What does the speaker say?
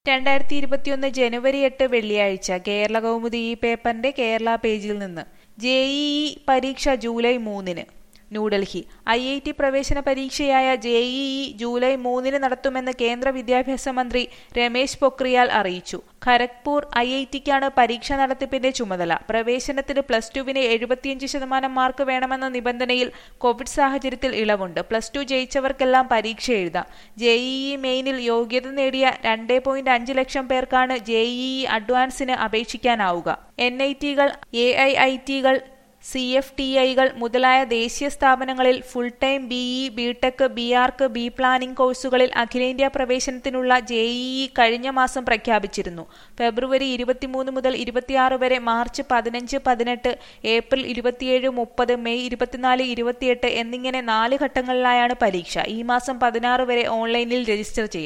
രണ്ടായിരത്തി ഇരുപത്തിയൊന്ന് ജനുവരി എട്ട് വെള്ളിയാഴ്ച കേരള കൗമുദി ഈ പേപ്പറിന്റെ കേരള പേജിൽ നിന്ന് ജെഇഇ പരീക്ഷ ജൂലൈ മൂന്നിന് ന്യൂഡൽഹി ഐ ഐ ടി പ്രവേശന പരീക്ഷയായ ജെഇഇ ജൂലൈ മൂന്നിന് നടത്തുമെന്ന് കേന്ദ്ര വിദ്യാഭ്യാസ മന്ത്രി രമേശ് പൊക്രിയാൽ അറിയിച്ചു ഖരഗ്പൂർ ഐ ഐ ടിക്കാണ് പരീക്ഷ നടത്തിപ്പിന്റെ ചുമതല പ്രവേശനത്തിന് പ്ലസ് ടുവിന് എഴുപത്തിയഞ്ച് ശതമാനം മാർക്ക് വേണമെന്ന നിബന്ധനയിൽ കോവിഡ് സാഹചര്യത്തിൽ ഇളവുണ്ട് പ്ലസ് ടു ജയിച്ചവർക്കെല്ലാം പരീക്ഷ എഴുതാം ജെഇഇ മെയിനിൽ യോഗ്യത നേടിയ രണ്ട് പോയിന്റ് അഞ്ച് ലക്ഷം പേർക്കാണ് ജെഇഇ അഡ്വാൻസിന് അപേക്ഷിക്കാനാവുക എൻ ഐ ടികൾ എ ഐ ഐ ടികൾ സി എഫ് ടി ഐകൾ മുതലായ ദേശീയ സ്ഥാപനങ്ങളിൽ full time BE BTech B Arch B planning കോഴ്സുകളിൽ അഖിലേന്ത്യാ പ്രവേശനത്തിനുള്ള ജെഇഇ കഴിഞ്ഞ മാസം പ്രഖ്യാപിച്ചിരുന്നു ഫെബ്രുവരി ഇരുപത്തിമൂന്ന് മുതൽ ഇരുപത്തിയാറ് വരെ മാർച്ച് പതിനഞ്ച് പതിനെട്ട് ഏപ്രിൽ ഇരുപത്തിയേഴ് മുപ്പത് മെയ് ഇരുപത്തിനാല് ഇരുപത്തിയെട്ട് എന്നിങ്ങനെ നാല് ഘട്ടങ്ങളിലായാണ് പരീക്ഷ ഈ മാസം പതിനാറ് വരെ ഓൺലൈനിൽ രജിസ്റ്റർ ചെയ്യാം